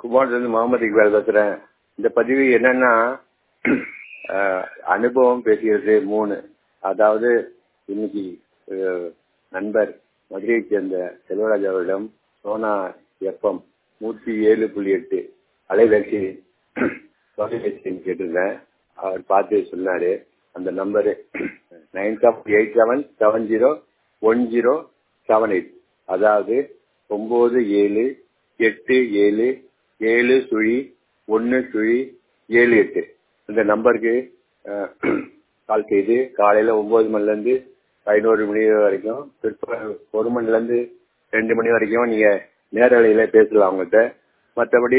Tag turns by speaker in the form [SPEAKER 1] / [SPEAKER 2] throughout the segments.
[SPEAKER 1] குமாரத்துலேருந்து முகமது இக்பால் பேசுகிறேன் இந்த பதிவு என்னன்னா அஹ், அனுபவம் பேசுகிறது மூணு அதாவது இன்னைக்கு அஹ், நண்பர் மதுரையைச் சேர்ந்த செல்வராஜ் அவரிடம் சோனா எஃப்எம் நூற்றி ஏழு புள்ளி எட்டு அலைவரிசை தொலைபேசின்னு கேட்டிருந்தேன் அவர் பார்த்து சொன்னாரு அந்த number nine seven eight seven seven zero one zero seven eight அதாவது ஒம்பது ஏழு எட்டு ஏழு ஏழு சுழி ஒன்று சுழி ஏழு எட்டு இந்த நம்பருக்கு அஹ், கால் செய்து காலையில் ஒம்பது மணிலேருந்து பதினோரு மணி வரைக்கும் பிற்பகல் ஒரு மணிலேருந்து ரெண்டு மணி வரைக்கும் நீங்கள் நேரலையில் பேசலாம் அவங்ககிட்ட மற்றபடி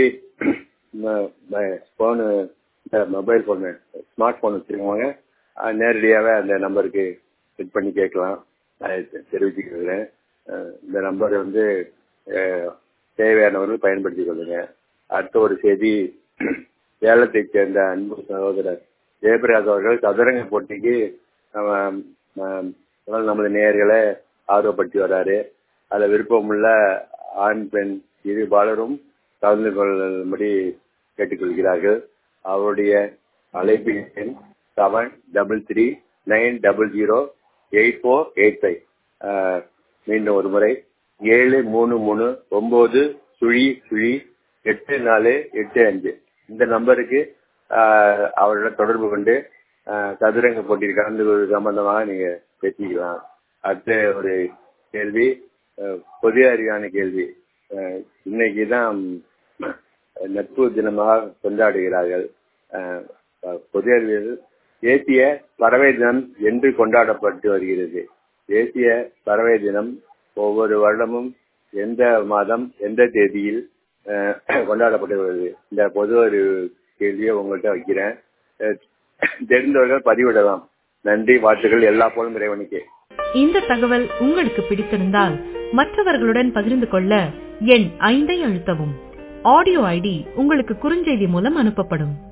[SPEAKER 1] ஃபோனு இந்த மொபைல் ஃபோனு ஸ்மார்ட் ஃபோன் வச்சுருக்கவங்க நேரடியாகவே அந்த நம்பருக்கு செட் பண்ணி கேட்கலாம் அதை தெ- தெரிவிச்சுக்கிறேன் அஹ் இந்த நம்பர் வந்து அஹ், தேவையானவர்கள் பயன்படுத்திக் கொள்ளுங்க அடுத்த ஒரு செய்தி சேலத்தைச் சேர்ந்த அன்பு சகோதரர் ஜெயபிரகாஷ் அவர்கள் சதுரங்க போட்டிக்கு அஹ், அஹ், நமது நேயர்களை ஆர்வப்படுத்தி வர்றாரு அதில் விருப்பமுள்ள ஆண் பெண் இரு பாலரும் கலந்து கொள்ளும்படி கேட்டுக்கொள்கிறார்கள் அவருடைய அழைப்பு எண் seven double three nine double zero eight four eight five மீண்டும் ஒரு முறை ஏழு மூணு மூணு ஒம்பது சுழி சுழி எட்டு நாலு எட்டு அஞ்சு இந்த நம்பருக்கு ஆஹ், அவருடன் தொடர்பு கொண்டு ஆஹ், சதுரங்க போட்டியில் கலந்து கொள்வது சம்பந்தமாக நீங்க பேசிக்கலாம் அடுத்த ஒரு கேள்வி ஆஹ், பொது அறிவான கேள்வி ஆஹ், இன்னைக்கு தான் நட்பு தினமாக கொண்டாடுகிறார்கள் ஆஹ், பொது அறிவியல் தேசிய பறவை தினம் என்று கொண்டாடப்பட்டு வருகிறது தேசிய பறவை தினம் ஒவ்வொரு வருடமும் எந்த மாதம் எந்த தேதியில் அஹ், கொண்டாடப்பட்டு வருது இந்த பொது ஒரு கேள்வியை உங்கள்கிட்ட வைக்கிறேன் அஹ், தெரிந்தவர்கள் பதிவிடலாம் நன்றி வாழ்த்துக்கள் எல்லா போலும் இறைவனுக்கே
[SPEAKER 2] இந்த தகவல் உங்களுக்கு பிடித்திருந்தால் மற்றவர்களுடன் பகிர்ந்து கொள்ள எண் ஐந்தை அழுத்தவும் ஆடியோ ஐடி உங்களுக்கு குறுஞ்செய்தி மூலம் அனுப்பப்படும்